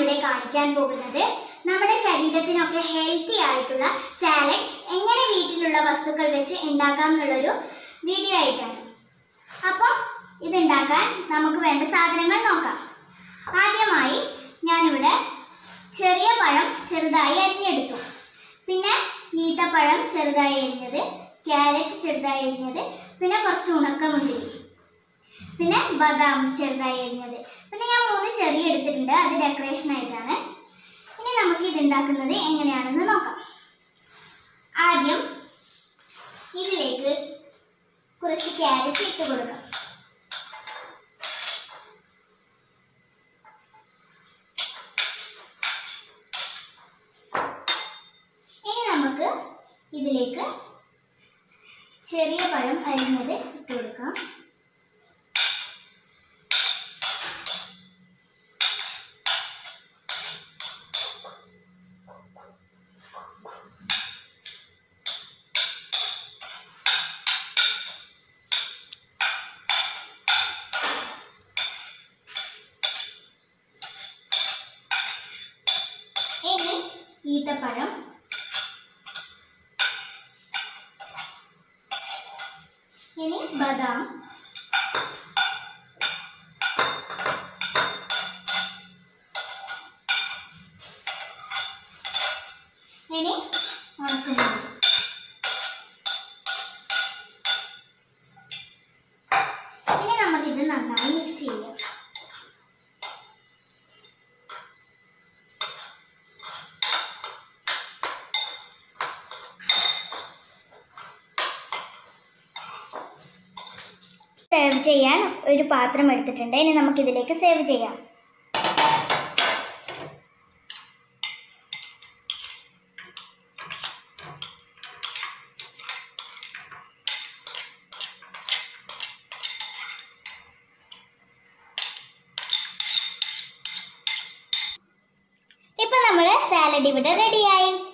ഞാനിവിടെ കാണിക്കാൻ പോകുന്നത് നമ്മുടെ ശരീരത്തിനൊക്കെ ഹെൽത്തി ആയിട്ടുള്ള സാലഡ് എങ്ങനെ വീട്ടിലുള്ള വസ്തുക്കൾ വെച്ച് ഉണ്ടാക്കാം എന്നുള്ളൊരു വീഡിയോ ആയിട്ടാണ് അപ്പോൾ ഇതുണ്ടാക്കാൻ നമുക്ക് വേണ്ട സാധനങ്ങൾ നോക്കാം ആദ്യമായി ഞാനിവിടെ ചെറിയ പഴം ചെറുതായി അരിഞ്ഞെടുത്തു പിന്നെ ഈത്തപ്പഴം ചെറുതായി അരിഞ്ഞത് ക്യാരറ്റ് ചെറുതായി അരിഞ്ഞത് പിന്നെ കുറച്ച് ഉണക്കമുന്തിരി പിന്നെ ബദാം ചെറുതായി അരിഞ്ഞത് പിന്നെ ഞാൻ മൂന്ന് ചെറിയ എടുത്തിട്ടുണ്ട് അത് ഡെക്കറേഷൻ ആയിട്ടാണ് ഇനി നമുക്ക് ഇത് ഉണ്ടാക്കുന്നത് എങ്ങനെയാണെന്ന് നോക്കാം ആദ്യം ഇതിലേക്ക് കുറച്ച് ക്യാരറ്റ് ഇട്ട് കൊടുക്കാം ഇനി നമുക്ക് ഇതിലേക്ക് ചെറിയ പഴം അരിഞ്ഞത് ഇട്ട് കൊടുക്കാം ഇനി ഈത്തപ്പഴം ഇനി ബദാം ഇനി ഉണക്കുന്നത് ഇനി നമുക്കിത് നന്നായി മിക്സ് ചെയ്യാം സേവ് ചെയ്യാൻ ഒരു പാത്രം എടുത്തിട്ടുണ്ട് ഇനി നമുക്കിതിലേക്ക് സേവ് ചെയ്യാം ഇപ്പൊ നമ്മുടെ സാലഡ് ഇവിടെ റെഡിയായി